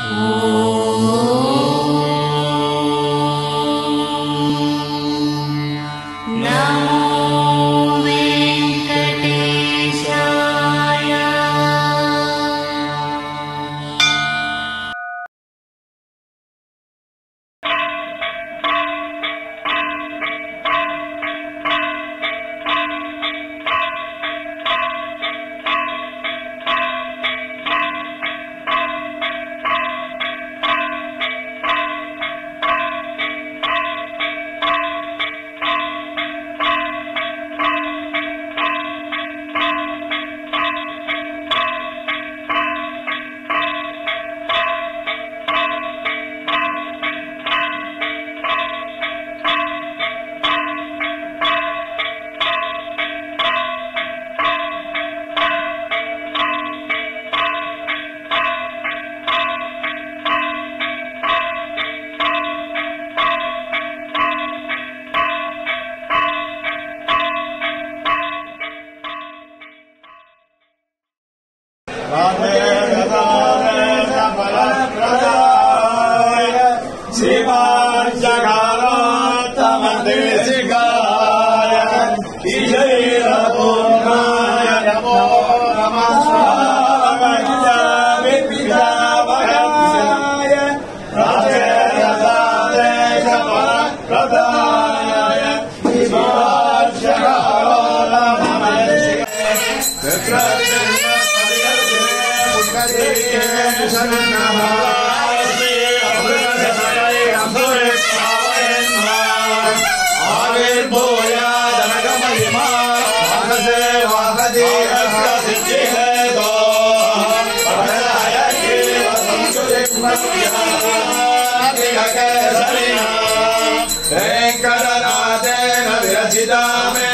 వెంకటనాథేన విరచితా మే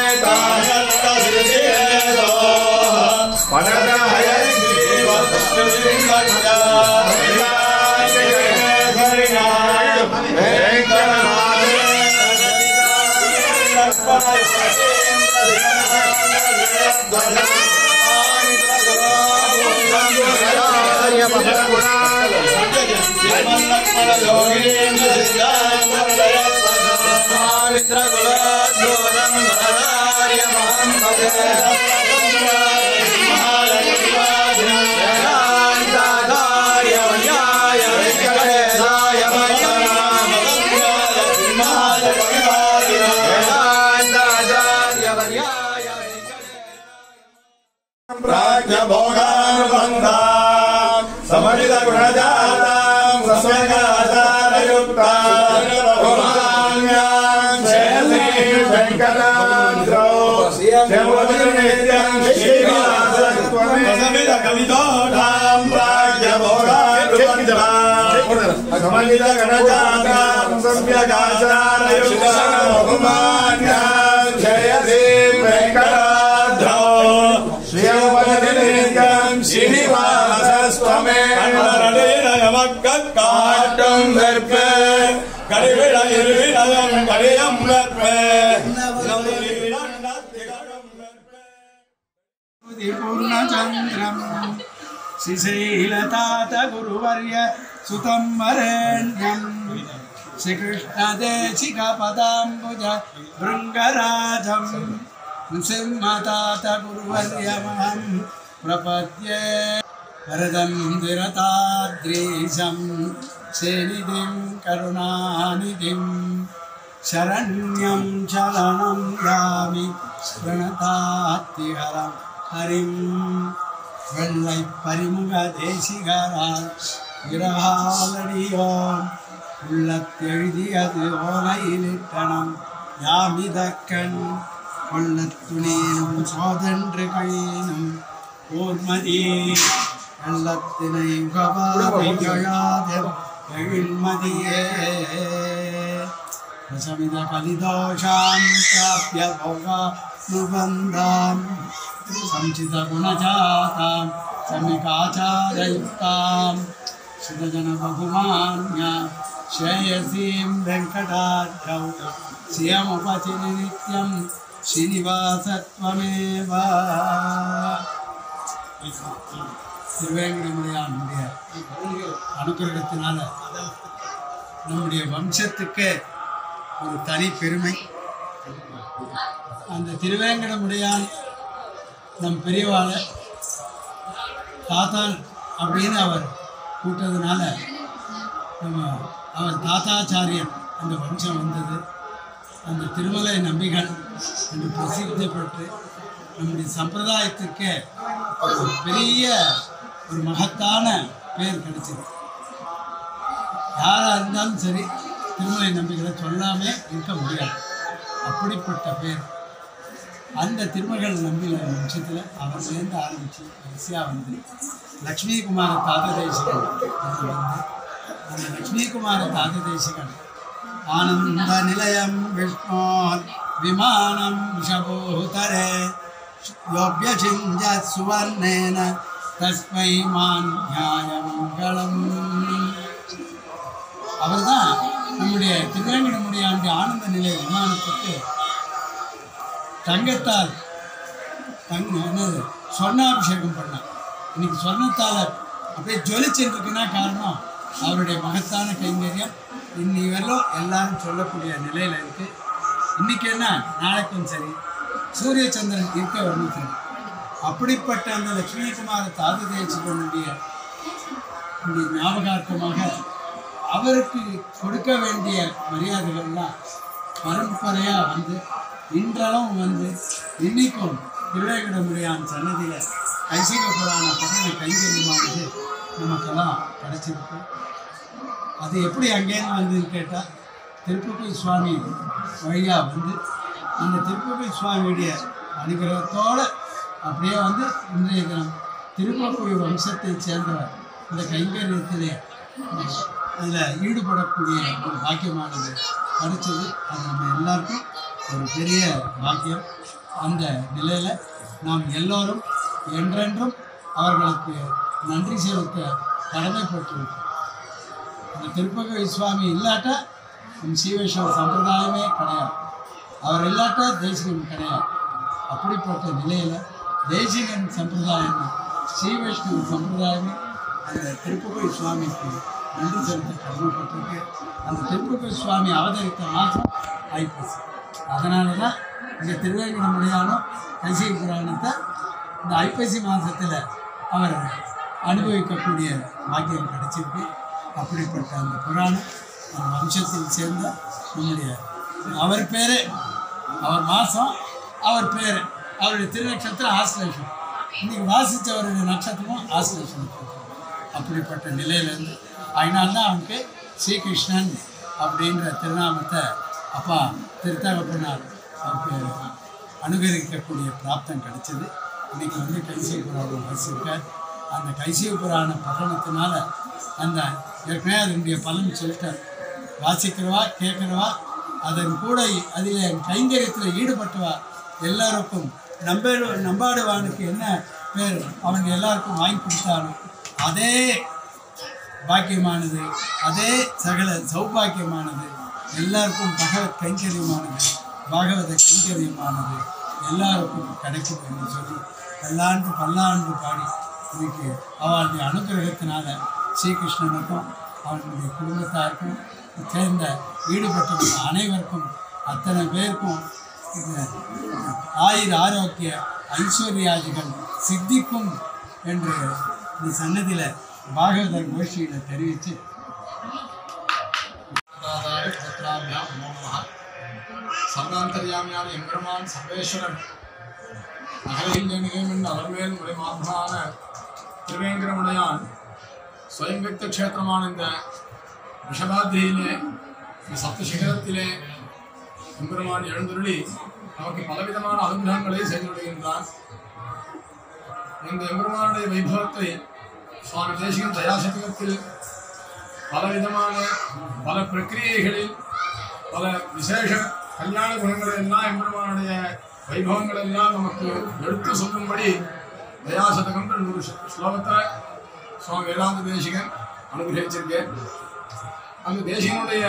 ప్రాజ్ఞభోగానుబంధా సమరిత గుణజాతాం సస్వగాచారయుక్తా పురాణ్యాం శ్రేయసీ వెంకటాద్రౌ శివోదినిత్యం శ్రీనివాసత్వమే సమరిత కవితోఢాం ప్రాజ్ఞభోగానుబంధా సమరిత గణజాతాం సస్వగాచారయుక్తా పురాణ్యాం శ్రేయసీ వెంకటాద్రౌ ஸ்ரீமதிலிங்கம் ஸ்ரீனிவாசஸ்வமே காட்டும் வெற்ப கடிவிட இருவிடம் கடியம் வெற்ப పూర్ణచంద్రం శ్రీశైలతాత గురువర్య సుతం వరేణ్యం శ్రీకృష్ణదేశిక పదాంబుజ భృంగరాజం నృసింహతాత గురువర్యమహం ప్రపద్యే వరదం దిరతాద్రీశం శ్రీనిధిం కరుణానిధిం శరణ్యం చలనం యామి பிரணதாத்திகரம் ஹரிம் வெள்ளை பரிமுக தேசிகரால் விரகாலடியோம் உள்ளத்தெழுதியது ஓலையிலிட்டனம் யாமிதக்கண் கொள்ளத்துணேனும் சோதன்று கழினும் ஓர்மதி வெள்ளத்தினை உகவாத எழில்மதியே प्रशमित कलिदोषां प्राप्य भोगानुबन्धां संचितगुणजातां समिकाचारयुक्तां सुरजनबहुमान्या श्रेयसीं वेङ्कटाद्रौ श्रियमुपचिनि नित्यं श्रीनिवासत्वमेव திருவேங்கடமுடையானுடைய அனுகிரகத்தினால நம்முடைய வம்சத்துக்கு ஒரு தனி பெருமை அந்த திருவேங்கடமுடையான் நம் பெரியவாளை தாத்தான் அப்படின்னு அவர் கூட்டதுனால நம்ம அவர் தாத்தாச்சாரியன் அந்த வம்சம் வந்தது அந்த திருமலை நம்பிகள் என்று பிரசித்தி பெற்று நம்முடைய சம்பிரதாயத்திற்கு ஒரு பெரிய ஒரு மகத்தான பேர் கிடைச்சது யாராக இருந்தாலும் சரி திருமலை நம்பிகளை சொல்லாமே இருக்க முடியாது அப்படிப்பட்ட பேர் அந்த திருமகள் நம்பில வம்சத்தில் அவர்லேருந்து ஆரம்பித்து வரிசையாக வந்து லக்ஷ்மி குமார தாததேசிகன் வந்து அந்த லக்ஷ்மி குமார தாததேசிகன் ஆனந்த நிலையம் விஷ்ணோ விமானம் விஷபூதரே யோபியசிஞ்ச சுவர்ணேன தஸ்மை மான் நியாயமங்கலம் அவர்தான் நம்முடைய திருவேங்கடமுடியாண்டி ஆனந்த நிலை விமானத்துக்கு தங்கத்தால் தங்க என்னது சொர்ணாபிஷேகம் பண்ணார் இன்னைக்கு சொர்ணத்தால் அப்படியே ஜொலிச்சுட்டு இருக்குன்னா காரணம் அவருடைய மகத்தான கைங்கரியம் இன்னி வரலும் எல்லாரும் சொல்லக்கூடிய நிலையில் இருக்கு இன்னைக்கு என்ன நாளைக்கும் சரி சூரிய சந்திரன் இருக்க வரணும் சரி அப்படிப்பட்ட அந்த லட்சுமிகுமார தாது தேசிகனுடைய இந்த ஞாபகார்த்தமாக அவருக்கு கொடுக்க வேண்டிய மரியாதைகள்லாம் பரம்பரையாக வந்து இன்றளவும் வந்து இன்னைக்கும் திருவேங்கடமுடியான் சன்னதியில் ஐசிக புராண பட்டண கைங்கரியமானது நமக்கெல்லாம் கிடைச்சிருக்கு அது எப்படி அங்கேருந்து வந்ததுன்னு கேட்டால் திருப்பதி சுவாமி வழியாக வந்து அந்த திருப்பதி சுவாமியுடைய அனுகிரகத்தோடு அப்படியே வந்து இன்றைய தினம் திருப்பக்குடி வம்சத்தை சேர்ந்தவர் இந்த கைங்கரியத்திலே அதில் ஈடுபடக்கூடிய ஒரு பாக்கியமானது கிடைச்சது அது நம்ம எல்லாருக்கும் ஒரு பெரிய பாக்கியம் அந்த நிலையில் நாம் எல்லோரும் என்றென்றும் அவர்களுக்கு நன்றி செலுத்த கடமைப்பட்டிருக்கோம் அந்த திருப்பதி சுவாமி இல்லாட்டா நம் சீவேஸ்வர சம்பிரதாயமே கிடையாது அவர் இல்லாட்டா தேசிகன் கிடையாது அப்படிப்பட்ட நிலையில் தேசிகன் சம்பிரதாயம் ஸ்ரீவைஷ்ணவ சம்பிரதாயமே அந்த திருப்பதி சுவாமிக்கு நன்றி செலுத்த கடமைப்பட்டிருக்கு அந்த திருப்பதி சுவாமி அவதரித்த மாதம் ஐப்பசி அதனால தான் இந்த திருவேங்கடமுடியானோ கைசிக புராணத்தை இந்த ஐப்பசி மாதத்தில் அவர் அனுபவிக்கக்கூடிய பாக்கியம் கிடைச்சிருக்கு அப்படிப்பட்ட அந்த புராணம் அந்த வம்சத்தில் சேர்ந்த நம்முடைய அவர் பேரே அவர் மாதம் அவர் பேர் அவருடைய திருநட்சத்திரம் ஆஸ்லேஷன் இன்னைக்கு வாசித்தவருடைய நட்சத்திரமும் ஆஸ்லேஷன் நட்சத்திரம் அப்படிப்பட்ட நிலையிலேருந்து அதனால தான் அவனுக்கு ஸ்ரீகிருஷ்ணன் அப்படின்ற திருநாமத்தை அப்பா திருத்தகப்பனார் அவருக்கு அனுகரிக்கக்கூடிய பிராப்தம் கிடைச்சது இன்னைக்கு வந்து கைசிய புராணம் வாசிருக்கார் அந்த கைசிய புராண பட்டணத்தினால அந்த ஏற்கனவே அதனுடைய பலன் சொல்லிட்டார் வாசிக்கிறவா கேட்கிறவா அதன் கூட அதில் கைங்கரியத்தில் ஈடுபட்டவா எல்லாருக்கும் நம்ப நம்பாடுவானுக்கு என்ன பேர் அவன் எல்லாருக்கும் வாங்கி கொடுத்தாலும் அதே பாக்கியமானது அதே சகல சௌபாக்கியமானது எல்லாருக்கும் பகவத் கைங்கரியமானது பாகவத கைங்கரியமானது எல்லாருக்கும் கிடைக்கும் என்று சொல்லி பல்லாண்டு பல்லாண்டு பாடி இன்னைக்கு அவளுடைய அனுகிரகத்தினால ஸ்ரீகிருஷ்ணனுக்கும் அவனுடைய குடும்பத்தாருக்கும் சேர்ந்த ஈடுபட்டவங்க அனைவருக்கும் அத்தனை பேருக்கும் இந்த ஆயுர் ஆரோக்கிய ஐஸ்வர்யாதிகள் சித்திக்கும் என்று இந்த சன்னதியில் பாகவதர் கோஷ்டியில் தெரிவித்து புத்திராபியாம் நமோ நமः சர்வாந்தர்யாமியான எம்பெருமான் சர்வேஸ்வரன் அகலில் நிகழ்மின் அலர்மேல் முறைமாத்மான திருவேங்கரமுடையான் ஸ்வயங்கத்த க்ஷேத்திரமான இந்த விஷபாத்தியிலே இந்த சப்த சிகரத்திலே எம்பெருமான் எழுந்துருளி நமக்கு பலவிதமான அனுகிரகங்களை செய்து விடுகின்றான் இந்த எம்பெருமானுடைய வைபவத்தை சுவாமி தேசிகன் தயாசதகத்தில் பலவிதமான பல பிரக்கிரியைகளில் பல விசேஷ கல்யாண குணங்களை எல்லாம் எம்பெருமானுடைய வைபவங்கள் எல்லாம் நமக்கு எடுத்து சொல்லும்படி தயாசதகம் நூறு ஸ்லோ- ஸ்லோகத்தை சுவாமி வேதாந்த தேசிகன் அனுகிரகிச்சிருக்கேன் அந்த தேசிகனுடைய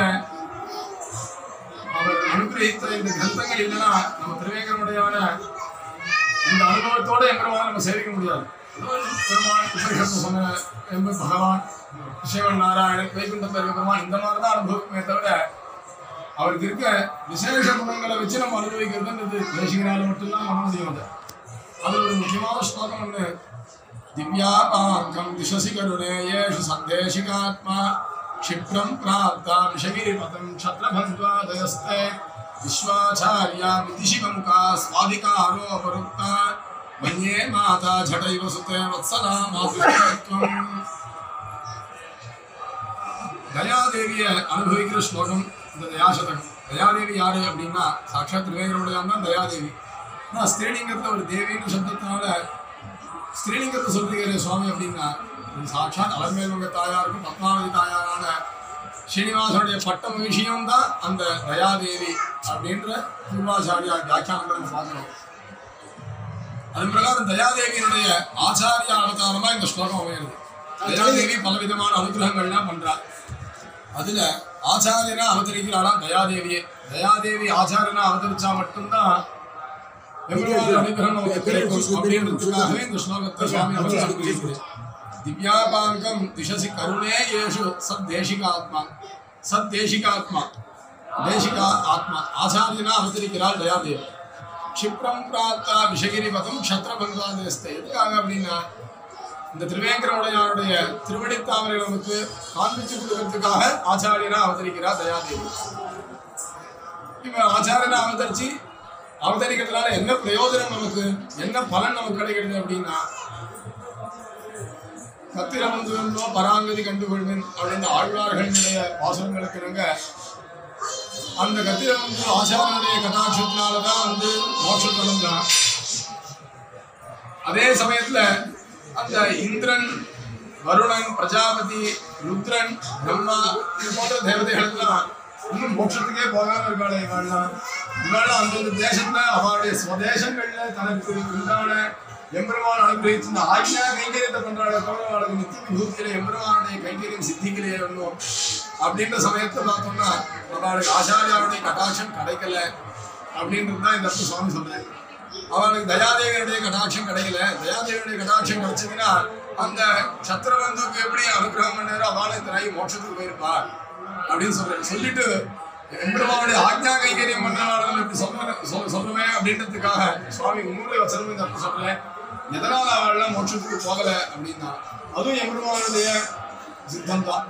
அவர் அனுகிரகித்த இந்த கிரந்தங்கள் இல்லைன்னா நம்ம திருவேங்கரமுடையான இந்த அனுபவத்தோட எம்பெருமான நம்ம சேவிக்க முடியாது பெருமான் உபனிஷத்து சொன்ன எம்பு பகவான் சிவன் நாராயணன் வைகுண்டத்தில் இருக்க பெருமான் இந்த மாதிரி தான் அனுபவிக்குமே தவிர அவருக்கு இருக்க விசேஷ குணங்களை வச்சு நம்ம அனுபவிக்கிறதுன்றது தேசிகனால மட்டும்தான் பண்ண முடியும் அது அது ஒரு முக்கியமான ஸ்லோகம் ஒன்று திவ்யாபாங்கம் திசசி கருணே ஏஷு சந்தேசிகாத்மா क्षिप्रं प्राप्ता विषगिरिपतं क्षत्रभन्द्वादयस्ते विश्वाचार्या विदिशिवमुखा स्वाधिकारोपरुक्ता मन्ये माता झटैव सुते वत्सला मातृत्वम् தயாதேவியை அனுபவிக்கிற ஸ்லோகம் இந்த தயாசதகம் தயாதேவி யாரு அப்படின்னா சாட்சாத் திருவேங்கரோடையான் தான் தயாதேவி ஆனால் ஸ்திரீலிங்கத்தில் ஒரு தேவின்னு சப்தத்தினால ஸ்திரீலிங்கத்தை சொல்றீங்க சுவாமி அப்படின்னா இது சாட்சாத் அலமேல்வங்க தாயாருக்கும் பத்மாவதி தாயாரான ஸ்ரீனிவாசனுடைய பட்ட மகிழ்ச்சியும் தான் அந்த தயாதேவி அப்படின்ற பூர்வாச்சாரியா வியாக்கியானங்களை நம்ம பார்க்கிறோம் அதன் பிரகாரம் தயாதேவியினுடைய ஆச்சாரிய அவதாரமா இந்த ஸ்லோகம் அமைகிறது தயாதேவி பலவிதமான அனுகிரகங்கள்லாம் பண்றா அதுல ஆச்சாரியனா அவதரிக்கிறாளாம் தயாதேவியே தயாதேவி ஆச்சாரியனா அவதரிச்சா மட்டும்தான் எவ்வளவு அனுகிரகம் நமக்கு கிடைக்கும் அப்படின்றதுக்காகவே இந்த ஸ்லோகத்தை சுவாமி நமக்கு அனுப்பியிருக்கிறார் திவ்யாபாங்கம் திசசி கருணே ஏஷு சத் தேசிகாத்மா சத் தேசிகாத்மா தேசிகா ஆத்மா ஆச்சாரியனா அவதரிக்கிறாள் தயாதேவி க்ஷிப்ரம் பிராப்தா விஷகிரிபதம் க்ஷத்ரபந்தாதேஸ்தே எதுக்காக அப்படின்னா இந்த திருவேங்கரமுடையாருடைய திருவடித்தாமரை நமக்கு காண்பிச்சு கொடுக்கறதுக்காக ஆச்சாரியனா அவதரிக்கிறார் தயாதேவி இவன் ஆச்சாரியனா அவதரிச்சு அவதரிக்கிறதுனால என்ன பிரயோஜனம் நமக்கு என்ன பலன் நமக்கு கிடைக்கிறது அப்படின்னா கத்திரம் வந்து வென்றோ பராங்கதி கண்டுகொள்வேன் அப்படின்னு ஆழ்வார்களுடைய வாசகங்களுக்கு இணங்க அந்த கத்திரம் வந்து ஆச்சாரனுடைய கட்டாட்சத்தினாலதான் வந்து மோட்சம் அடைஞ்சான் அதே சமயத்துல அந்த இந்திரன் வருணன் பிரஜாபதி ருத்ரன் பிரம்மா இது போன்ற தேவதைகளுக்கெல்லாம் இன்னும் மோட்சத்துக்கே போகாம இருக்காளே இவாள்லாம் இவாள் அந்தந்த தேசத்துல அவளுடைய ஸ்வதேசங்கள்ல தனக்கு உண்டான எம்பெருமான் அனுகிரகிச்சு இந்த ஆജ്ഞா கைங்கரியத்தை பண்றாள் தவிர அவளுக்கு நித்திய விபூத்தியில எம்பெருமானுடைய கைங்கரியம் சித்திக்கலையே ஒன்றும் அப்படின்ற சமயத்தை பார்த்தோம்னா அவளுக்கு ஆச்சாரியாவுடைய கட்டாட்சம் கிடைக்கல அப்படின்றது தான் இந்த இடத்துல சுவாமி சொல்றேன் அவனுக்கு தயாதேவியுடைய கடாட்சம் கிடைக்கல தயாதேவியுடைய கடாட்சம் கிடைச்சதுன்னா அந்த சத்திரபந்துக்கு எப்படி அனுகிரகம் பண்ணாரோ அவளை திராய் மோட்சத்துக்கு போயிருப்பா அப்படின்னு சொல்றேன் சொல்லிட்டு எம்பெருமானுடைய ஆக்ஞா கைங்கரியம் பண்றவாளர்கள் இப்படி சொல்ற சொல் சொல்லுமே அப்படின்றதுக்காக சுவாமி முன்னுரை வச்சதும் இந்த அப்படி சொல்றேன் எதனால அவள்லாம் மோட்சத்துக்கு போகல அப்படின்னா அதுவும் எம்பெருமானுடைய சித்தம் தான்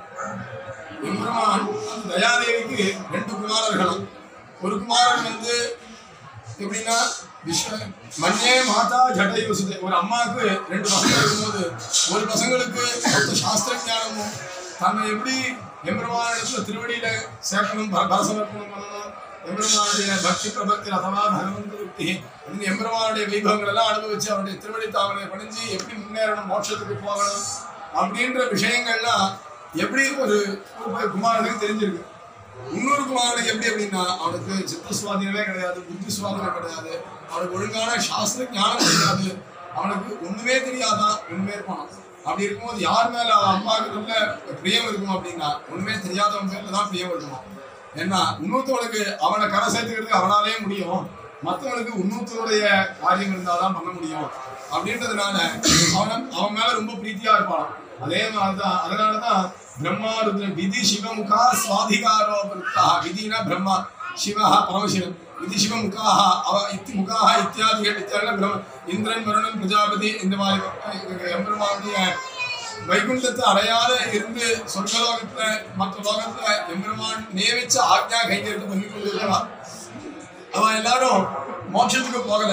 எம்பெருமான் அந்த தயாதேவிக்கு ரெண்டு குமாரர்களும் ஒரு குமாரன் வந்து எப்படின்னா விஸ்வ மண்ணே மாதா ஜடை வசுதே ஒரு அம்மாவுக்கு ரெண்டு பசங்க இருக்கும்போது ஒரு பசங்களுக்கு மொத்த சாஸ்திர ஞானமும் தன்னை எப்படி எம்பெருமானிடத்துல திருவடியில சேர்க்கணும் பர- பரசமர்ப்பணம் பண்ணணும் எம்பெருமானுடைய பக்தி பிரபக்தி அதவா பகவந்த யுக்தி இந்த எம்பெருமானுடைய வைபவங்கள் எல்லாம் அனுபவிச்சு அவருடைய திருவடி தாமரை பணிஞ்சு எப்படி முன்னேறணும் மோட்சத்துக்கு போகணும் அப்படின்ற விஷயங்கள்லாம் எப்படி ஒரு ஒரு குமாரனுக்கு தெரிஞ்சிருக்கு இன்னொரு குமாரனுக்கு எப்படி அப்படின்னா அவனுக்கு சித்த சுவாதீனமே கிடையாது புத்தி சுவாதீனம் கிடையாது அவனுக்கு ஒழுங்கான சாஸ்திர ஞானம் கிடையாது அவனுக்கு ஒண்ணுமே தெரியாதான் ஒண்ணுமே இருப்பான் அப்படி இருக்கும்போது யார் மேல அவன் அம்மாவுக்கு நல்ல பிரியம் இருக்கும் அப்படின்னா ஒண்ணுமே தெரியாதவன் பேர்ல தான் பிரியம் இருக்கணும் ஏன்னா இன்னொருத்தவனுக்கு அவனை கரை சேர்த்துக்கிறதுக்கு அவனாலே முடியும் மற்றவனுக்கு இன்னொருத்தருடைய காரியம் இருந்தாதான் பண்ண முடியும் அப்படின்றதுனால அவன் அவன் மேல ரொம்ப பிரீத்தியா இருப்பான் அதே மாதிரிதான் அதனாலதான் பிரம்மா ருத்ர விதி சிவமுகா சுவாதிகாரோ விருத்தா விதினா பிரம்மா சிவா பரமசிவன் விதி சிவமுகாக அவ இத்தி முகாக இத்தியாதிகள் இத்தியாதிகள் பிரம்ம இந்திரன் வருணன் பிரஜாபதி இந்த மாதிரி அஹ், எம்பெருமானுடைய வைகுண்டத்தை அடையாத இருந்து சொர்க்கலோகத்துல மற்ற லோகத்துல எம்பெருமான் நியமிச்ச ஆக்ஞா கைங்கரிட்டு பண்ணி கொண்டிருக்கிறான் அவன் எல்லாரும் மோட்சத்துக்கு போகல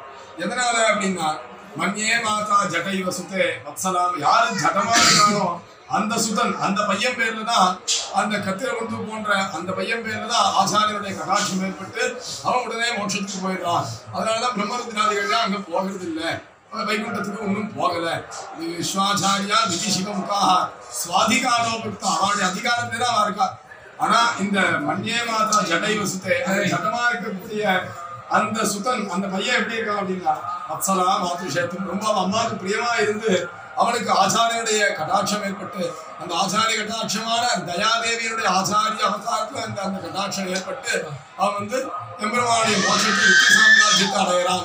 எதனால அப்படின்னா மன்யே மாதா ஜடை வசுத்தே வத்சலாம் யாரு ஜடமா இருக்கானோ அந்த சுதன் அந்த பையன் பேர்ல தான் அந்த கத்திரகுண்டு போன்ற அந்த பையன் பேர்ல தான் ஆச்சாரியனுடைய கடாட்சம் ஏற்பட்டு அவன் உடனே மோட்சத்துக்கு போயிடுறான் அதனாலதான் பிரம்மருத்தினாதிகள்லாம் அங்க போகிறது இல்ல அவன் வைகுண்டத்துக்கு ஒன்றும் போகல இது விஸ்வாச்சாரியா விதி சிவமுகாக சுவாதிகாரோபுக்தா அவனுடைய அதிகாரத்தை தான் அவன் இருக்கா ஆனா இந்த மன்யே மாதா ஜடை வசுத்தே அந்த ஜடமா இருக்கக்கூடிய அந்த சுதன் அந்த பையன் எப்படி இருக்கான் அப்படின்னா வத்சலா மாத்ருஷேத்தும் ரொம்ப அவன் அம்மாவுக்கு பிரியமா இருந்து அவனுக்கு ஆச்சாரியனுடைய கடாட்சம் ஏற்பட்டு அந்த ஆச்சாரிய கடாட்சமான தயாதேவியுடைய ஆச்சாரிய அவதாரத்துல அந்த அந்த கடாட்சம் ஏற்பட்டு அவன் வந்து எம்பெருமானுடைய மோட்சத்தை யுக்தி சாம்ராஜ்யத்தை அடைகிறான்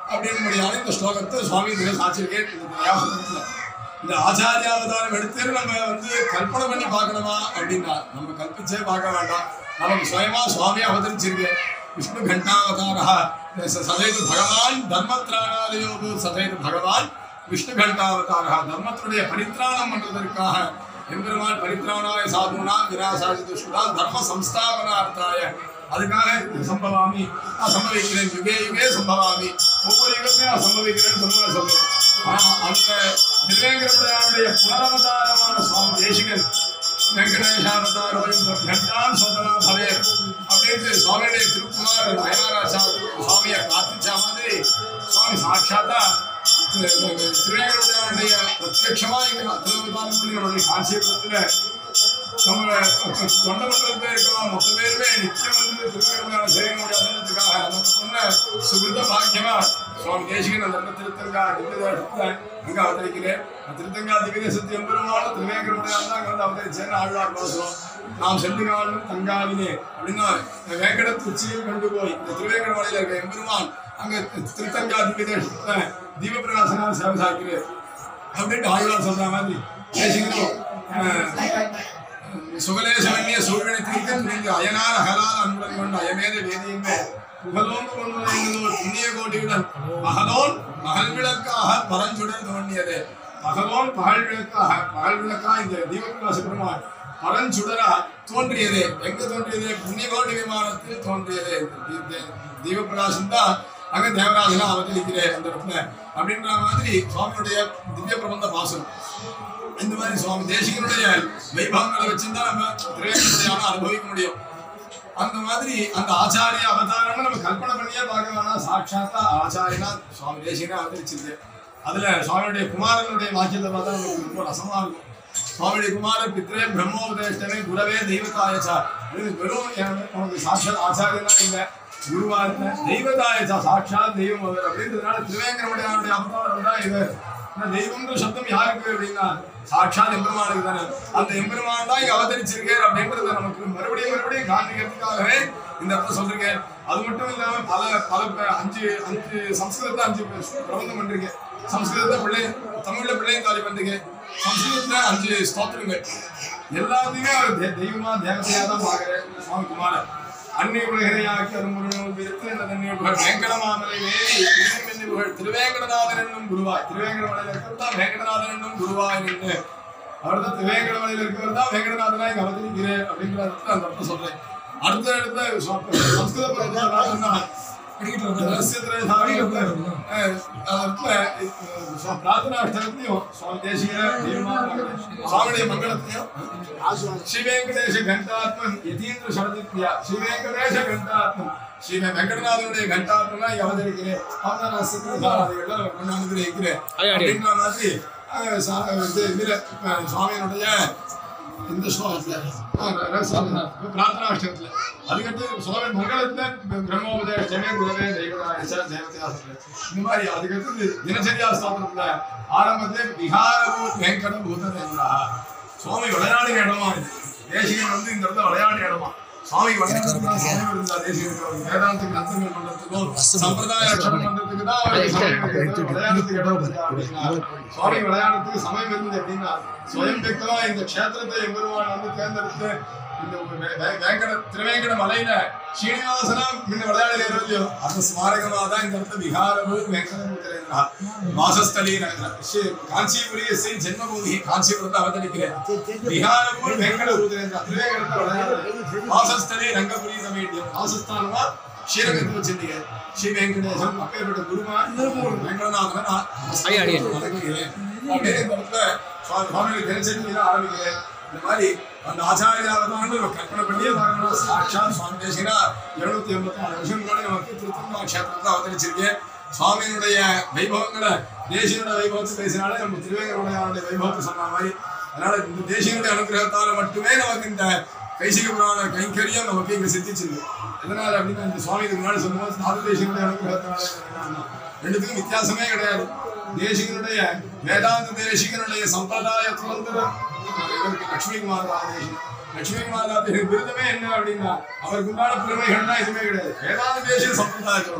அப்படின்படியான இந்த ஸ்லோகத்தை சுவாமி இதுல சாட்சியிருக்கேன் இந்த வியாசத்துல. இந்த ஆச்சாரிய அவதாரம் எடுத்து நம்ம வந்து கல்பனை பண்ணி பார்க்கணுமா அப்படின்னா நம்ம கல்பிச்சே பார்க்க வேண்டாம் நமக்கு சுயமா சுவாமி அவதரிச்சிருக்கு விஷ்ணு கண்டாவதாரா சதைது பகவான் தர்மத்ராணாலயோ சதைது பகவான் விஷ்ணு கண்டாவதாரா தர்மத்தினுடைய பரித்ராணம் பண்றதற்காக எம்பெருமான் பரித்ராணாய சாதுனா விராசாதி துஷ்டா தர்ம சம்ஸ்தாபனார்த்தாய அதுக்காக இது சம்பவாமி நான் சம்பவிக்கிறேன் யுகே யுகே சம்பவாமி ஒவ்வொரு யுகத்தையும் நான் சம்பவிக்கிறேன்னு சொல்லுவேன் சொல்லுவேன் ஆனா அந்த திருவேங்கடமுடைய புனரவதாரமான சுவாமி தேசிகன் வெங்கடேஷாவதாரோயும் கண்டான் சோதனா பவே அப்படின்ட்டு சுவாமியுடைய திருக்குமார் நயனாராஜா சுவாமியை பிரார்த்திச்ச மாதிரி சுவாமி சாட்சாத்தா திருவேங்கடமுடைய பிரத்யட்சமா இங்க திருவதாரம் பண்ணி நம்மளுடைய காஞ்சிபுரத்துல நம்ம தொண்டமண்டலத்தில் இருக்கலாம் மொத்த பேருமே நிச்சயம் வந்து திருவேங்கடமுடியான செய்ய முடியாதுன்றதுக்காக நமக்கு சொன்ன சுகிருத பாக்கியமா சுவாமி தேசிகன் அந்த இடத்துல திருத்தங்கா நித்தியதாரத்தை அங்க அவதரிக்கிறேன் அந்த திருத்தங்கா திவ்ய சக்தி எம்பெருமானும் திருவேங்கடமுடியான் தான் அங்க வந்து அவதரிச்சேன்னு ஆழ்வார் பேசுறோம் நாம் செல்லுகாலும் தங்காவினே அப்படின்னா இந்த வேங்கட உச்சியில் கொண்டு போய் இந்த திருவேங்கட மலையில இருக்க எம்பெருமான் அங்க திருத்தங்கா திவ்ய தேசத்தை தீபபிரகாசனால் சேவை சாய்க்கிறேன் அப்படின்ட்டு ஆழ்வார் சொல்ற மாதிரி தேசிகனும் சுகலேசமன்ய சூழ்நிலைத்திற்கு புரிந்து அயனார் அகலால் அன்புடன் கொண்டு அயமேத வேதியுமே புகழோங்கு கொண்டு புண்ணிய கோட்டியுடன் மகளோன் மகள் விளக்காக பரஞ்சுடர் தோண்டியது மகளோன் பகல் விளக்காக பகல் விளக்கா இந்த தீபபிரகாச பெருமாள் பரஞ்சுடரா தோன்றியது எங்க தோன்றியது புண்ணிய கோட்டி விமானத்தில் தோன்றியது இந்த தீ- தீபபிரகாசம் தான் அங்க தேவராஜனா அவதரிக்கிறேன் அந்த இடத்துல அப்படின்ற மாதிரி சுவாமியுடைய திவ்ய பிரபந்த பாசனம் இந்த மாதிரி சுவாமி தேசிகனுடைய வைபவங்களை வச்சுதான் நம்ம திரையரங்குடையான அனுபவிக்க முடியும் அந்த மாதிரி அந்த ஆச்சாரிய அவதாரம்னு நம்ம கல்பனை பண்ணியே பார்க்க வேணாம் சாட்சாத்தா ஆச்சாரியனா சுவாமி தேசிகனா அவதரிச்சிருக்கு அதுல சுவாமியுடைய குமாரனுடைய வாக்கியத்தை பார்த்தா நமக்கு ரொம்ப ரசமா இருக்கும் சுவாமியுடைய குமாரர் பித்ரே பிரம்மோபதேஷ்டமே குரவே தெய்வத்தாயச்சா இது வெறும் என் உனக்கு சாட்சாத் ஆச்சாரியனா இல்லை குருவா இருந்த தெய்வதாயச்சா சாட்சாத் தெய்வம் அவர் அப்படின்றதுனால திருவேங்கரமுடையானுடைய அவதாரம் தான் இது இந்த தெய்வம்ன்ற சப்தம் யாருக்கு அப்படின்னா சாட்சாத் எம்பெருமானுக்கு தானே அந்த எம்பெருமான் தான் இங்க அவதரிச்சிருக்கார் அப்படின்றத நமக்கு மறுபடியும் மறுபடியும் காண்பிக்கிறதுக்காகவே இந்த இடத்துல சொல்றேன் அது மட்டும் இல்லாம பல பல ப- அஞ்சு அஞ்சு சம்ஸ்கிருதத்தை அஞ்சு பிரபந்தம் பண்றீங்க சம்ஸ்கிருதத்தை பிள்ளை தமிழ்ல பிள்ளையும் காலி பண்றீங்க சம்ஸ்கிருதத்துல அஞ்சு ஸ்தோத்திரங்கள் எல்லாத்தையுமே அவர் தெ- தெய்வமா தேவதையா தான் பாக்குறாரு சுவாமி குமாரன் அன்னை உலகரையாக்கி அருமுருகனும் விருத்து இந்த தன்னை புகழ் வேங்கடமாமலை வேலி இன்னும் என்னை புகழ் திருவேங்கடநாதன் என்னும் குருவாய் திருவேங்கடமலையில் இருக்கிறது தான் வேங்கடநாதன் என்னும் குருவாய் நின்று அவர் தான் திருவேங்கடமலையில் இருக்கிறவர் தான் வேங்கடநாதனாய் இங்க அவதரிக்கிறேன் அப்படிங்கிற அர்த்தத்தை அந்த அர்த்தம் சொல்றேன் அடுத்த இடத்த சொ- சம்ஸ்கிருத பதத்தை பிரார்த்தனாஷ்டகத்தையும் சுவாமி தேசிய சுவாமியுடைய மங்களத்தையும் ஸ்ரீ வெங்கடேஷ கண்டாத்மன் யதீந்திர சரதித்யா ஸ்ரீ வெங்கடேஷ கண்டாத்மன் ஸ்ரீ வெங்கடநாதனுடைய கண்டாத்மனா அவதரிக்கிறேன் அவதான் நான் சித்திரசாரதிகள்லாம் கொண்டு அனுகிரகிக்கிறேன் அப்படின்ற மாதிரி அஹ், சா- இது இதுல, அஹ், சுவாமியினுடைய இந்த ஸ்லோகத்துல பிரார்த்தனாஷ்டகத்துல அதுக்கடுத்து சுவாமி மங்களத்துல பிரம்மோபதேஷமே குருவே தெய்வதாயச தேவதையாசத்துல இந்த மாதிரி அதுக்கடுத்து தினச்சரியா ஸ்தோத்திரத்துல ஆரம்பத்திலே விகாரபூ வெங்கட பூத தேவதா சுவாமி விளையாடின இடமா இது தேசிகன் வந்து இந்த இடத்துல விளையாடின இடமா சுவாமி விளையாடுறதுக்கு தான் சுவாமி இருந்தா தேசிகனுக்கு அவர் வேதாந்தத்துக்கு அர்த்தங்கள் பண்றதுக்கும் சம்பிரதாய ரட்சணம் பண்றதுக்கு தான் அவருக்கு சமயம் இருந்தது. விளையாடுறதுக்கு இடம் இருந்தா அப்படின்னா சுவாமி விளையாடுறதுக்கு சமயம் இருந்தது அப்படின்னா சுயம் பெக்தமா இந்த க்ஷேத்திரத்தை எம்பெருமான் வந்து தேர்ந்தெடுத்து இந்த ஒரு வே- வே- வேங்கட திருவேங்கட மலையில ஸ்ரீனிவாசனா முன்ன விளையாடல இல்லையோ அந்த ஸ்மாரகமா தான் இந்த இடத்துல விகாரபு வெங்கடமுத்திரேந்திரா வாசஸ்தலி நகர ஸ்ரீ- காஞ்சிபுரி ஸ்ரீ ஜென்மபூமி காஞ்சிபுரத்தை அவதரிக்கிறேன் விகாரபு வெங்கடமுத்திரேந்திரா திருவேங்கடத்தை விளையாடுறது வாசஸ்தலி ரங்கபுரி சமீட்யம் வாசஸ்தானமா ஸ்ரீரங்கத்தில் வச்சிருந்தீங்க ஸ்ரீ வெங்கடேசன் அப்பேற்பட்ட குருமான் வெங்கடநாதன் வணங்குகிறேன் அப்படியே இந்த இடத்துல சுவாமி சுவாமிகள் தினசரி தான் ஆரம்பிக்கிறேன் இந்த மாதிரி அந்த ஆச்சாரியாவதான் நம்ம கற்பனை பண்ணியே பார்க்கணும் சாட்சாத் சுவாமி தேசிகனா இருநூத்தி எண்பத்தி நாலு வருஷம் முன்னாடி நமக்கு திருத்தந்தா கஷேத்திரத்தை அவதரிச்சிருக்கேன் சுவாமியினுடைய வைபவங்களை தேசியனுடைய வைபவத்தை பேசினாலே நம்ம திருவேங்கருடைய வைபவத்தை சொன்ன மாதிரி அதனால இந்த தேசியனுடைய அனுகிரகத்தால மட்டுமே நமக்கு இந்த கைசிக புராண கைங்கரியம் நமக்கு இங்க சித்திச்சிருக்கு எதனால அப்படின்னா இந்த சுவாமி இதுக்கு முன்னாடி சொல்லும்போது சாது தேசியனுடைய அனுகிரகத்தால என்னன்னா, ரெண்டுத்துக்கும் வித்தியாசமே கிடையாது தேசிகனுடைய வேதாந்த தேசிகனுடைய சம்பிரதாயத்துல இவருக்கு லட்சுமிகுமார் ராஜேஷன் லட்சுமிகுமார் ராஜேஷன் விருதமே என்ன அப்படின்னா அவருக்கு உண்டான பெருமைகள்னா எதுவுமே கிடையாது வேதாந்த தேசிய சம்பிரதாயத்தில் ஒண்ணு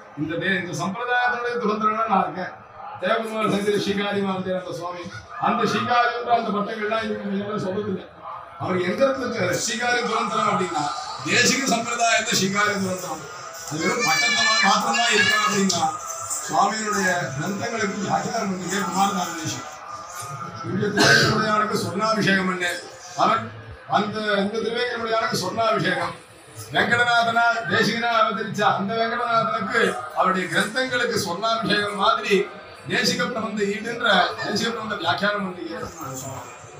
இந்த டே இந்த சம்பிரதாயத்தினுடைய துரந்தரனா நான் இருக்கேன் தேவகுமார் சந்திர ஸ்ரீகாரி மாந்தேர் அந்த சுவாமி அந்த ஸ்ரீகாரின்ற அந்த பட்டங்கள்லாம் இவங்க சொல்றதில்லை அவர் எந்த இடத்துல ஸ்ரீகாரி துரந்தரம் அப்படின்னா தேசிக சம்பிரதாயத்தை ஸ்ரீகாரி துரந்தரம் அது வெறும் பட்டத்தை மாத்திரம்தான் இருக்கா அப்படின்னா சுவாமியினுடைய கிரந்தங்களுக்கு வியாக்கியானம் பண்ணிக்கே குமாரதான தேசியம் இங்க திருவேங்கடமுடையானுக்கு சொர்ணாபிஷேகம் பண்ணு அவர் அந்த இந்த திருவேங்கடமுடையானுக்கு சொர்ணாபிஷேகம் வெங்கடநாதனா தேசிகனா அவதரிச்ச அந்த வெங்கடநாதனுக்கு அவருடைய கிரந்தங்களுக்கு சொர்ணாபிஷேகம் மாதிரி தேசிக பிரபந்த ஈடுன்ற தேசிக பிரபந்த வியாக்கியானம் பண்ணி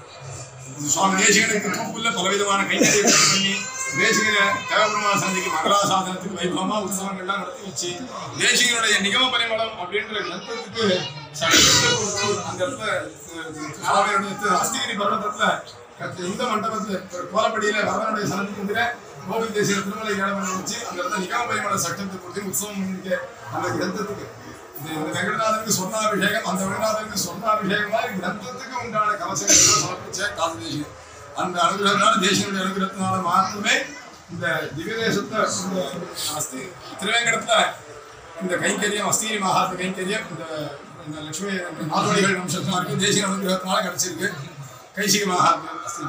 சுவாமி தேசிகனுக்கு தூப்புல பலவிதமான கைங்கரியங்கள் பண்ணி தேசிகன தேவபெருமா சந்திக்கு மகராசாதனத்துக்கு வைபவமா உற்சவங்கள்லாம் நடத்தி வச்சு தேசிகனுடைய நிகம பரிமளம் அப்படின்ற கிரந்தத்துக்கு சட்டத்தை கொடுத்து அந்த இடத்துல அஹ், சுவாமியுடைய அஸ்திகிரி பர்வதத்துல கத்த- இந்த மண்டபத்துல ஒரு கோலப்படியில வரதனுடைய சனத்துக்கு கோவில் தேசிய திருமலை ஏழமணி வச்சு அந்த இடத்துல நிகம பரிமள சட்டத்தை கொடுத்து உற்சவம் பண்ணிக்க அந்த கிரந்தத்துக்கு இந்த இந்த வெங்கடநாதனுக்கு சொர்ணாபிஷேகம் அந்த வெங்கடநாதனுக்கு சொர்ணாபிஷேகம் மாதிரி கிரந்தத்துக்கு உண்டான கவசங்களை சமர்ப்பிச்ச காசு தேசியம் அந்த அனுகிரகத்தினால தேசியனுடைய அனுகிரகத்தினால மாத்திரமே இந்த திவ்ய தேசத்தை இந்த அஸ்தி திருவேங்கடத்துல இந்த கைங்கரியம் அஸ்திரி மகாத்ம கைங்கரியம் இந்த இந்த லட்சுமி நாதோடிகள் வம்சத்தினாருக்கு தேசிய அனுகிரகத்தினால கிடைச்சிருக்கு கைசிக மகாத்மா அஸ்தி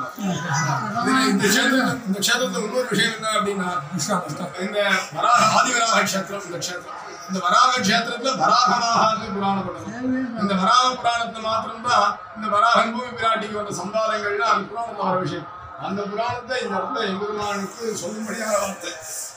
இதுல இந்த க்ஷேத்திரம் இந்த க்ஷேத்திரத்துல இன்னொரு விஷயம் என்ன அப்படின்னா இந்த வராக ஆதிவராக க்ஷேத்திரம் இந்த க்ஷேத்திரம் இந்த வராக க்ஷேத்திரத்துல வராக மகாத்ம புராணம் பண்ணணும் இந்த வராக புராணத்தை மாத்திரம்தான் இந்த வராகன் பூமி பிராட்டிக்கு வந்த சம்பாதங்கள்லாம் அந்த புராணத்துல வர விஷயம் அந்த புராணத்தை இந்த இடத்துல எம்பெருமானுக்கு சொல்லும்படியான வார்த்தை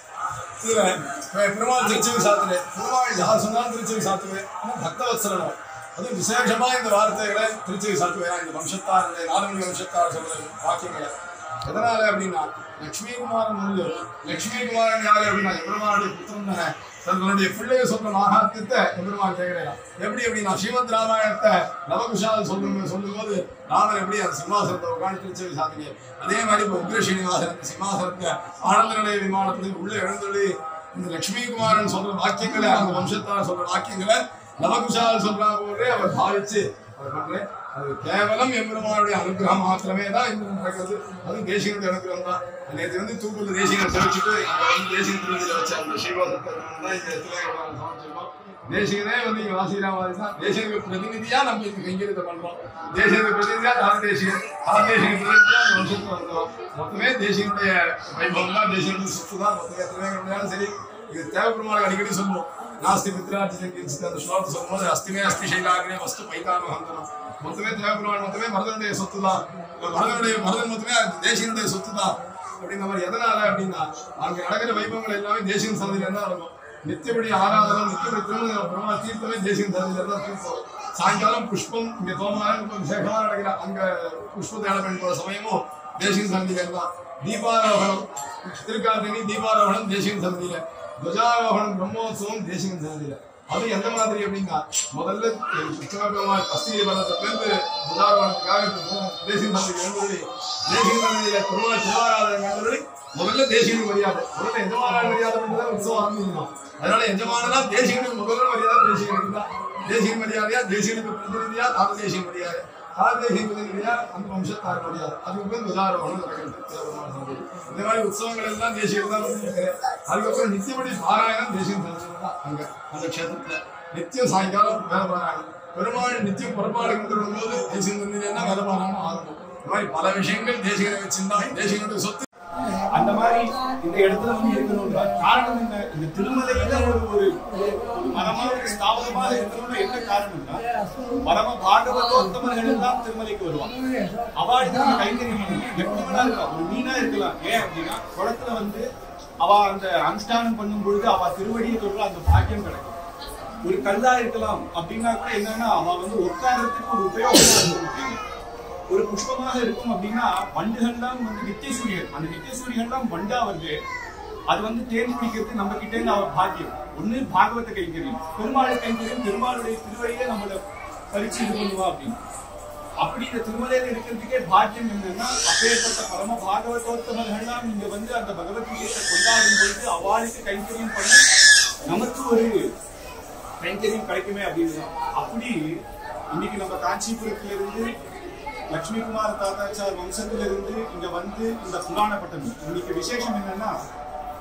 இதுல பெ- பெருமாள் திருச்சிவு சாத்துவே பெருமாள் யார் சொன்னாலும் திருச்சிவு சாத்துவே ஆனால் பக்தவத்சரணம் அதுவும் விசேஷமா இந்த வார்த்தைகளை திருச்சிவு சாத்துவே இந்த வம்சத்தாருடைய நாலுமணி வம்சத்தார் சொல்ற வாக்கியங்களை எதனால அப்படின்னா லட்சுமிகுமாரன் வந்து லட்சுமிகுமாரன் யாரு அப்படின்னா எம்பெருமானுடைய புத்திரன் தானே தன்னுடைய பிள்ளைய சொல்ற மகாத்மியத்தை எம்பெருமான் கேட்கிறேன் எப்படி அப்படின்னா ஸ்ரீமத் ராமாயணத்தை நவகுஷால் சொல்லும் சொல்லும்போது ராமன் எப்படி அந்த சிம்மாசனத்தை உட்காந்து திருச்சி சாதிங்க அதே மாதிரி இப்போ உக்ர ஸ்ரீனிவாசன் அந்த சிம்மாசனத்தை ஆனந்த நிலைய விமானத்துல உள்ள எழுந்தொழி இந்த லட்சுமி குமாரன் சொல்ற வாக்கியங்களை அந்த வம்சத்தார் சொல்ற வாக்கியங்களை நவகுஷால் சொல்றா போன்றே அவர் பாவிச்சு அவர் பண்றேன் அது கேவலம் எம்பெருமானுடைய அனுகிரகம் மாத்திரமே தான் இந்த நடக்கிறது அது தேசியனுடைய அனுகிரகம் தான் நேற்று வந்து தூக்குள்ள தேசியனை தெரிவிச்சுட்டு இங்க வந்து தேசிய திருவிழா வச்ச அந்த ஸ்ரீவாசத்தை தான் இந்த இடத்துல சமைச்சிருக்கோம் தேசியனே வந்து இங்க வாசிராமாதி தான் தேசியனுக்கு பிரதிநிதியா நம்ம இந்த கைங்கரியத்தை பண்றோம் தேசியனுக்கு பிரதிநிதியா தான் தேசியம் தான் தேசியனுக்கு பிரதிநிதியா அந்த வம்சத்துல வந்தோம் மொத்தமே தேசியனுடைய வைபவம் தான் தேசியனுடைய சொத்து தான் மொத்தமே எத்தனை சரி இது தேவைப்படுமாறு அடிக்கடி சொல்லுவோம் நாஸ்தி மித்ராட்சி கிஞ்சித் அந்த ஸ்லோகத்தை சொல்லும்போது அஸ்திமே அஸ்தி சைலாகினே வஸ்து பைத்தான ஹந்தனம் மொத்தமே தேவைப்படுவான் மொத்தமே மருதனுடைய சொத்து தான் மருதனுடைய மருதன் மொத்தமே அது தேசியனுடைய சொத்து தான் அப்படின்ற மாதிரி எதனால அப்படின்னா அங்க நடக்கிற வைபவங்கள் எல்லாமே தேசியம் சந்தையில தான் நடக்கும் நித்தியபடி ஆராதனம் நித்தியபடி திருமணம் பிரமா தீர்த்தமே தேசியம் சந்தையில தான் தீர்த்தம் சாயங்காலம் புஷ்பம் இங்க தோமனாக விசேஷமா நடக்கிற அங்க புஷ்ப தேடப்பன் போற சமயமும் தேசியம் சந்தையில தான் தீபாரோகணம் திருக்கார்த்திகை தீபாரோகணம் தேசியம் சந்தையில துவஜாரோகணம் பிரம்மோத்சவம் தேசியம் சந்தையில அது எந்த மாதிரி அப்படின்னா முதல்ல உற்சவபெருமாள் அஸ்திரி பலத்திலிருந்து துவஜாரோகணத்துக்காக தேசியம் சந்தைக்கு எழுந்தது தேசியம் சந்தையில பெருமாள் திருவாராதனை எழுந்தது முதல்ல தேசியனுக்கு மரியாதை முதல்ல எஜமான மரியாதை பண்ணி உற்சவம் ஆரம்பிக்கணும் அதனால எஜமானனா தேசியனுக்கு முதல்ல மரியாதை தேசியனுக்கு தான் தேசிய மரியாதையா தேசியனுக்கு பிரதிநிதியா தாத தேசிய மரியாதை தாத தேசிய பிரதிநிதியா அந்த வம்சத்தார் மரியாதை அதுக்கப்புறம் துஜாரோகணம் நடக்கிறது தேவபெருமாள் சந்தை. இந்த மாதிரி உற்சவங்கள் எல்லாம் தேசியம் தான் வந்து அதுக்கப்புறம் நித்தியபடி பாராயணம் தேசியம் சந்தை தான் அங்க அந்த க்ஷேத்திரத்துல நித்தியம் சாயங்காலம் வேலை பாராயணம் பெருமாள் நித்தியம் புறப்பாடு கொண்டு வரும்போது தேசியம் சந்தையில வேலை பாராயணம் ஆரம்பம் இந்த மாதிரி பல விஷயங்கள் தேசியனை வச்சிருந்தா தேசியனுடைய சொத்து அந்த மாதிரி இந்த இடத்துல வந்து இருக்கணும்ன்ற காரணம் என்ன இந்த திருமலையில ஒரு ஒரு ஒரு மரமா ஒரு ஸ்தாபனமாக இருக்கணும்னு என்ன காரணம்னா பரம பாகவதோத்தமர்கள் எல்லாம் திருமலைக்கு வருவாங்க அவளுக்கு நம்ம கைங்கரியம் பண்ணணும் எப்படி வேணா இருக்கலாம் ஒரு மீனா இருக்கலாம் ஏன் அப்படின்னா குளத்துல வந்து அவ அந்த அனுஷ்டானம் பண்ணும் பொழுது அவ திருவடியை தொடுற அந்த பாக்கியம் கிடைக்கும் ஒரு கல்லா இருக்கலாம் அப்படின்னா கூட என்னன்னா அவ வந்து உட்காரத்துக்கு ஒரு உபயோகமா இருக்கும் ஒரு புஷ்பமாக இருக்கும் அப்படின்னா வண்டுகள்லாம் வந்து நித்தியசூரியன் அந்த நித்தியசூரியன்லாம் வண்டா வருது அது வந்து தேன் குடிக்கிறது நம்ம கிட்ட இருந்து அவர் பாக்கியம் ஒண்ணு பாகவத கைங்கரியம் பெருமாள் கைங்கரியம் பெருமாளுடைய திருவடியை நம்மள பறிச்சு இது பண்ணுவா அப்படின்னு அப்படி இந்த திருமலையில இருக்கிறதுக்கே பாக்கியம் என்னன்னா அப்பேற்பட்ட பரம பாகவதோத்தமர்கள்லாம் இங்க வந்து அந்த பகவத்கீதை கொண்டாடும் பொழுது அவளுக்கு கைங்கரியம் பண்ண நமக்கு ஒரு கைங்கரியம் கிடைக்குமே அப்படின்னு தான். அப்படி இன்னைக்கு நம்ம காஞ்சிபுரத்துல இருந்து லட்சுமி குமார தாத்தாச்சார் வம்சத்துல இருந்து இங்க வந்து இந்த புராண பட்டம் இன்னைக்கு விசேஷம் என்னன்னா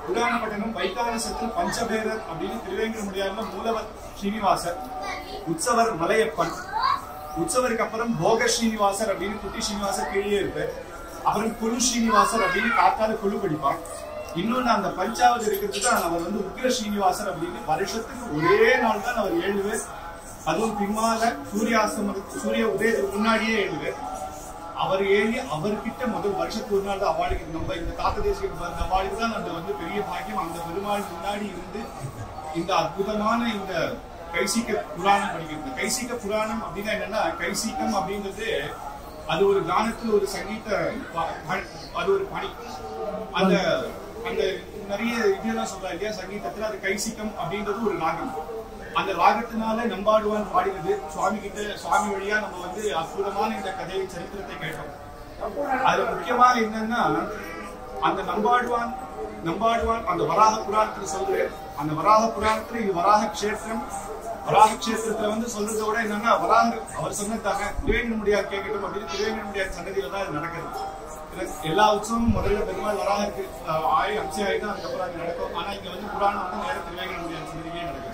புராணப்பட்டினம் வைகானசத்தில் பஞ்சபேரர் அப்படின்னு திருவேங்கடமுடியார்ல மூலவர் ஸ்ரீனிவாசர் உற்சவர் மலையப்பன் உற்சவருக்கு அப்புறம் போக ஸ்ரீனிவாசர் அப்படின்னு குட்டி ஸ்ரீனிவாசர் கீழே இருப்பார் அப்புறம் குழு ஸ்ரீனிவாசர் அப்படின்னு காத்தால குழு படிப்பான் இன்னொன்னு அந்த பஞ்சாவது இருக்கிறதுக்கு அவர் வந்து உக்ர ஸ்ரீனிவாசர் அப்படின்னு வருஷத்துக்கு ஒரே நாள் தான் அவர் ஏழுவர் அதுவும் பின்னால சூரியாஸ்தமனத்துக்கு சூரிய உதயத்துக்கு முன்னாடியே ஏழுவர் அவர் ஏறி அவர்கிட்ட முதல் வருஷத்துக்கு ஒரு நாள் தான் அவாளுக்கு நம்ம இந்த தாத்த தேசியம் அந்த அவாளுக்கு தான் அந்த வந்து பெரிய பாக்கியம் அந்த பெருமாள் முன்னாடி இருந்து இந்த அற்புதமான இந்த கைசிக்க புராணம் படிக்கிறது கைசிக்க புராணம் அப்படின்னா என்னன்னா கைசிக்கம் அப்படிங்கிறது அது ஒரு கானத்துல ஒரு சங்கீத ப- ப- அது ஒரு பணி அந்த அந்த நிறைய இதெல்லாம் சொல்றா இல்லையா சங்கீதத்துல அது கைசிக்கம் அப்படின்றது ஒரு ராகம் அந்த ராகத்தினால நம்பாடுவான் பாடினது சுவாமி கிட்ட சுவாமி வழியா நம்ம வந்து அற்புதமான இந்த கதையை சரித்திரத்தை கேட்டோம் அதுல முக்கியமா என்னன்னா அந்த நம்பாடுவான் நம்பாடுவான் அந்த வராக புராணத்துல சொல்றேன் அந்த வராக புராணத்துல இது வராக கஷேத்திரம் வராக கஷேத்திரத்துல வந்து சொல்றதை விட என்னன்னா வராக அவர் சொன்னதாங்க திருவேங்கட முடியாது கேட்கட்டும் அப்படின்னு திருவேங்கட முடியாது சன்னதியில தான் இது நடக்குது இதுல எல்லா உற்சவமும் முதல்ல பெருமாள் வராக இருக்கு அஹ் ஆயி அம்சி ஆயிட்டு அதுக்கப்புறம் அங்க நடக்கும் ஆனா இங்க வந்து புராணம் வந்து நேரம் திருவேங்கட முடியாது சன்னதியிலே நடக்குது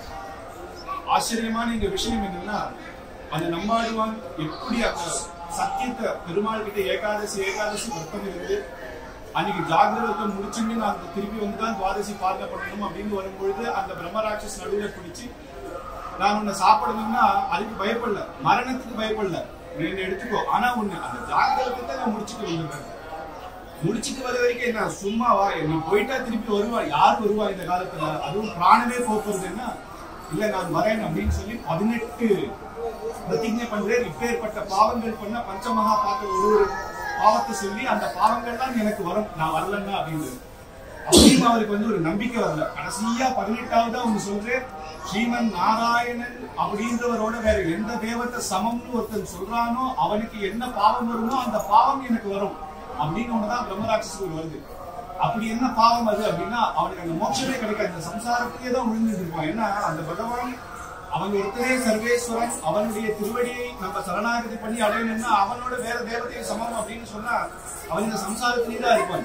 ஆச்சரியமான இந்த விஷயம் என்னன்னா அந்த நம்மாடுவான் எப்படி அந்த சத்தியத்தை பெருமாள் கிட்ட ஏகாதசி ஏகாதசி விரதம் இருந்து அன்னைக்கு ஜாகிரதத்தை முடிச்சுட்டு நான் அந்த திருப்பி வந்து தான் துவாதசி பார்க்க பண்ணணும் அப்படின்னு வரும்பொழுது அந்த பிரம்மராட்சஸ் நடுவுல பிடிச்சு நான் உன்னை சாப்பிடணும்னா அதுக்கு பயப்படல மரணத்துக்கு பயப்படல நீ என்னை எடுத்துக்கோ ஆனா ஒண்ணு அந்த ஜாகிரதத்தை நான் முடிச்சுட்டு வந்துடுறேன் முடிச்சிட்டு வர வரைக்கும் என்ன சும்மாவா நீ போயிட்டா திருப்பி வருவா யார் வருவா இந்த காலத்துல அதுவும் பிராணமே போக்குறதுன்னா இல்ல நான் வரேன் அப்படின்னு சொல்லி பதினெட்டு பிரதிஜை பண்றேன் இப்பேற்பட்ட பாவங்கள் பண்ண பஞ்சமகா பார்க்க ஒரு ஒரு பாவத்தை சொல்லி அந்த பாவங்கள் தான் எனக்கு வரும் நான் வரலன்னா அப்படின்னு அப்படியும் அவருக்கு வந்து ஒரு நம்பிக்கை வரல கடைசியா பதினெட்டாவது அவங்க சொல்றேன் ஸ்ரீமன் நாராயணன் அப்படின்றவரோட வேற எந்த தேவத்தை சமம்னு ஒருத்தன் சொல்றானோ அவனுக்கு என்ன பாவம் வருமோ அந்த பாவம் எனக்கு வரும் அப்படின்னு ஒண்ணுதான் பிரம்மராட்சசுக்கு வருது அப்படி என்ன பாவம் அது அப்படின்னா அவனுக்கு அந்த மோட்சமே கிடைக்காது அந்த சம்சாரத்திலேயே தான் விழுந்துட்டு இருப்பான் ஏன்னா அந்த பகவான் அவன் ஒருத்தரே சர்வேஸ்வரன் அவனுடைய திருவடியை நம்ம சரணாகதி பண்ணி அடையணும்னா அவனோட வேற தேவதையை சமம் அப்படின்னு சொன்னா அவன் இந்த சம்சாரத்திலேயே தான் இருப்பான்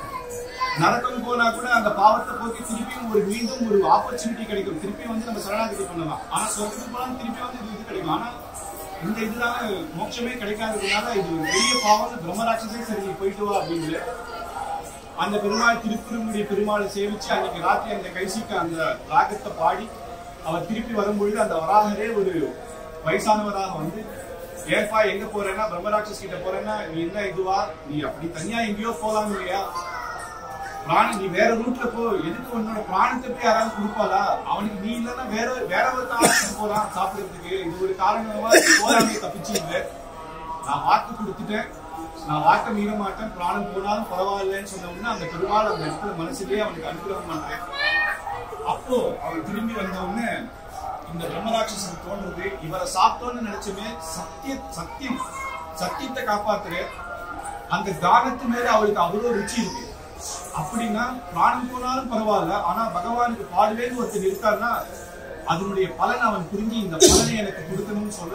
நரக்கம் போனா கூட அந்த பாவத்தை போக்கி திருப்பியும் ஒரு மீண்டும் ஒரு ஆப்பர்ச்சுனிட்டி கிடைக்கும் திருப்பி வந்து நம்ம சரணாகதி பண்ணலாம் ஆனா சொர்க்கத்துக்கு போனா திருப்பி வந்து இது இது கிடைக்கும் ஆனா இந்த இதுதான் மோட்சமே கிடைக்காததுனால இது ஒரு பெரிய பாவம் பிரம்மராட்சசே சரி நீ போயிட்டு வா அப்படின்னு அந்த பெருமாள் திருக்குறுங்குடி பெருமாளை சேவிச்சு அன்னைக்கு ராத்திரி அந்த கைசிக்கு அந்த ராகத்தை பாடி அவர் திருப்பி வரும்பொழுது அந்த வராகரே ஒரு வயசானவராக வந்து ஏப்பா எங்க போறேன்னா பிரம்மராட்சஸ் கிட்ட போறேன்னா நீ என்ன இதுவா நீ அப்படி தனியா எங்கேயோ போலாம் இல்லையா பிராணி நீ வேற ரூட்ல போ எதுக்கு உன்னோட பிராணத்தை போய் யாராவது கொடுப்பாளா அவனுக்கு நீ இல்லைன்னா வேற வேற ஒருத்தன் ஆட்சிக்கு போறான் சாப்பிடுறதுக்கு இது ஒரு காரணமா போராமே தப்பிச்சு இல்லை நான் வாக்கு கொடுத்துட்டேன் நான் வாக்க மீற மாட்டேன் பிராணம் போனாலும் பரவாயில்லைன்னு சொன்ன உடனே அந்த பெருமாள் அந்த இடத்துல மனசுலயே அவனுக்கு அனுகிரகம் பண்றேன் அப்போ அவன் திரும்பி வந்த உடனே இந்த பிரம்மராட்சசன் தோன்றது இவரை சாப்பிட்டோன்னு நினைச்சுமே சத்திய சத்தியம் சத்தியத்தை காப்பாத்துற அந்த தானத்து மேல அவளுக்கு அவ்வளவு ருச்சி இருக்கு அப்படின்னா பிராணம் போனாலும் பரவாயில்ல ஆனா பகவானுக்கு பாடுவேன்னு ஒருத்தர் இருக்காருன்னா அதனுடைய பலன் அவன் புரிஞ்சு இந்த பலனை எனக்கு கொடுக்கணும்னு சொல்ல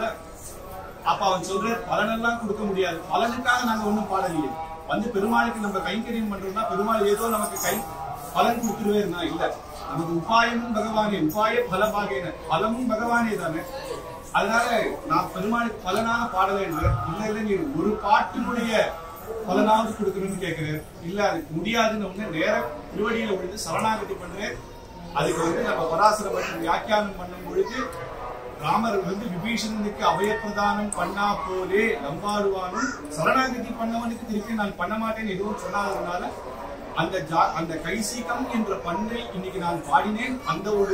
அப்ப அவன் சொல்ற பலனெல்லாம் கொடுக்க முடியாது பலனுக்காக நாங்க ஒண்ணும் பாடலையே வந்து பெருமாளுக்கு நம்ம கைங்கரியம் பண்றோம்னா பெருமாள் ஏதோ நமக்கு கை பலன் கொடுத்துருவேன்னா இல்ல நமக்கு உபாயமும் பகவானே உபாய பலபாகேன பலமும் பகவானே தானே அதனால நான் பெருமாளுக்கு பலனாக பாடலை இல்ல இல்ல நீ ஒரு பாட்டினுடைய பலனாவது கொடுக்கணும்னு கேட்கிறேன் இல்ல அது முடியாதுன்னு ஒண்ணு நேர திருவடியில விழுந்து சரணாகதி பண்றேன் அதுக்கு வந்து நம்ம பராசர மற்றும் வியாக்கியானம் பண்ணும் பொழுது ராமர் வந்து விபீஷணனுக்கு அபயப்பிரதானம் பண்ணா போலே நம்பாடுவானும் சரணாகதி பண்ணவனுக்கு திருப்பி நான் பண்ண மாட்டேன்னு எதுவும் சொல்லாததுனால அந்த ஜா அந்த கைசீகம் என்ற பண்ணை இன்னைக்கு நான் பாடினேன் அந்த ஒரு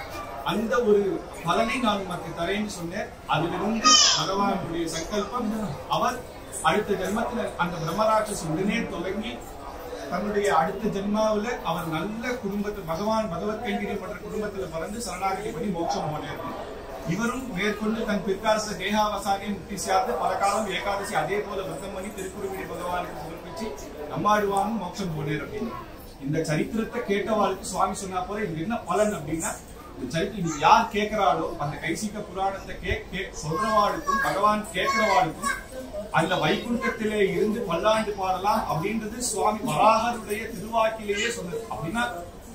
அந்த ஒரு பலனை நான் உனக்கு தரேன்னு சொன்னேன் அதிலிருந்து பகவானுடைய சங்கல்பம் அவர் அடுத்த ஜென்மத்துல அந்த பிரம்மராட்சஸ் உடனே தொடங்கி தன்னுடைய அடுத்த ஜென்மாவுல அவர் நல்ல குடும்பத்தை பகவான் பகவத் கைங்கரியம் பண்ற குடும்பத்துல பிறந்து சரணாகதி பண்ணி மோட்சம் போனார் இவரும் மேற்கொண்டு தன் பிற்காலத்த தேகாவசானி முக்தி சார்ந்து பல காலம் ஏகாதசி அதே போல விரதம் பண்ணி திருக்குறுமிடி பகவானுக்கு சமர்ப்பிச்சு நம்மாடுவானும் மோட்சம் போனேர் அப்படின்னு இந்த சரித்திரத்தை கேட்டவாளுக்கு சுவாமி சொன்னா போல இது என்ன பலன் அப்படின்னா இந்த சரித்திரம் இது யார் கேட்கிறாளோ அந்த கைசிக்க புராணத்தை கே கே சொல்றவாளுக்கும் பகவான் கேட்கிறவாளுக்கும் அந்த வைகுண்டத்திலே இருந்து பல்லாண்டு பாடலாம் அப்படின்றது சுவாமி வராகருடைய திருவாக்கிலேயே சொன்னது அப்படின்னா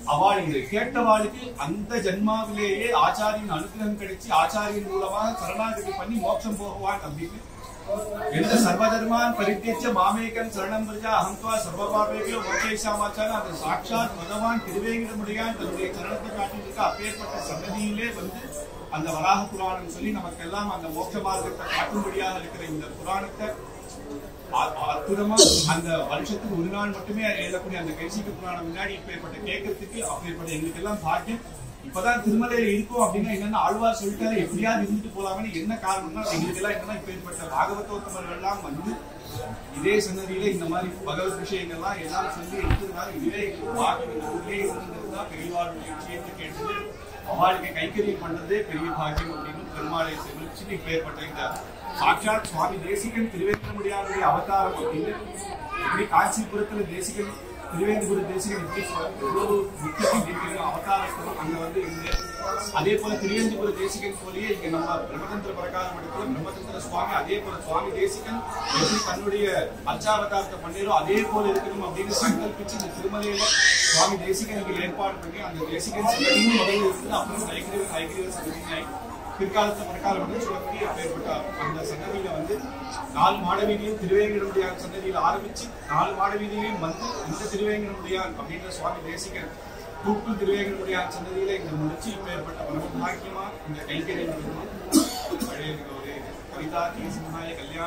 அவள் இது கேட்டவாளுக்கு அந்த ஜென்மாவிலேயே ஆச்சாரியின் அனுகிரகம் கிடைச்சி ஆச்சாரியின் மூலமாக சரணாகதி பண்ணி மோட்சம் போகுவான் அப்படின்னு எந்த சர்வதர்மான் பரித்தியச்ச மாமேகம் சரணம் பிரஜா அகம்துவா சர்வபாபேபியோ மோட்சேஷாமாச்சான அந்த சாட்சாத் பகவான் திருவேங்கிடமுடியான் தன்னுடைய சரணத்தை காட்டியிருக்க அப்பேற்பட்ட சன்னதியிலே வந்து அந்த வராக புராணம் சொல்லி நமக்கெல்லாம் அந்த மோட்ச மார்க்கத்தை காட்டும்படியாக இருக்கிற இந்த புராணத்தை அ- அற்புதமா அந்த வருஷத்துக்கு ஒரு நாள் மட்டுமே எழுதக்கூடிய அந்த கைசிக புராணம் முன்னாடி இப்பேற்பட்ட கேட்கறதுக்கு அப்பேற்பட்ட எங்களுக்கு எல்லாம் பாக்கியம் இப்பதான் திருமலையில இருக்கோம் அப்படின்னா என்னன்னா ஆழ்வார் சொல்லிட்டாரு எப்படியாவது இருந்துட்டு போலாம்னு என்ன காரணம்னா எங்களுக்கு எல்லாம் என்னன்னா இப்பேற்பட்ட பாகவதோத்தமர்கள் எல்லாம் வந்து இதே சன்னதியில இந்த மாதிரி பகவத் விஷயங்கள்லாம் எல்லாம் சொல்லி எடுத்ததுனால இதுவே எங்களுக்கு பாக்கியம் இந்த ஊர்லயே இருந்திருந்தா பெரியவாளுடைய விஷயத்தை கேட்டு அவளுக்கு கைக்கரியம் பண்றதே பெரிய பாக்கியம் அப்படின்னு பெருமாளை செலுத்தி இப்பேற்பட்ட இந்த சாட்சாத் சுவாமி தேசிகன் திருவேந்திரமுடியாருடைய அவதாரம் அப்படின்னு இப்படி காஞ்சிபுரத்துல தேசிகன் திருவேந்திபுர தேசிகன் எப்படி எவ்வளவு முக்கியம் இருக்கிற அவதாரத்தம் அங்க வந்து இருந்து அதே போல திருவேந்திபுர தேசிகன் போலயே இங்க நம்ம பிரம்மதந்திர பிரகாரம் இடத்துல பிரம்மதந்திர சுவாமி அதே போல சுவாமி தேசிகன் எப்படி தன்னுடைய அர்ச்சாவதாரத்தை பண்ணீரோ அதே போல இருக்கணும் அப்படின்னு சங்கல்பிச்சு இந்த திருமலையில சுவாமி தேசிகன் இங்க ஏற்பாடு பண்ணி அந்த தேசிகன் சன்னதியும் முதல்ல இருந்து அப்புறம் ஹைகிரீவன் ஹைகிரீவன் சன்னதியாய் பிற்காலத்து மறுக்காலம் வந்து சொல்லக்கூடிய அப்பேற்பட்ட அந்த சன்னதியில வந்து நாலு மாடவீதியும் திருவேங்கடமுடியா சன்னதியில ஆரம்பிச்சு நாலு மாடவீதியிலையும் வந்து இந்த திருவேங்கடமுடியான் அப்படின்ற சுவாமி தேசிகன் தூக்கும் திருவேங்கடமுடியான் சன்னதியில இந்த முடிச்சு இப்பேற்பட்ட பரம பாக்கியமா இந்த கைங்கரியம் பழைய ஒரு கவிதா கேசமாய கல்யாண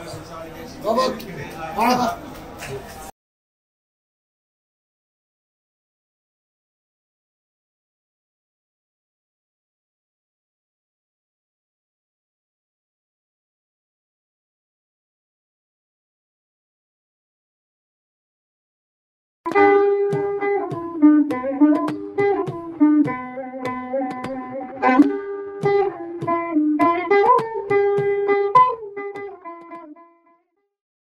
சம்சாரிகே Thank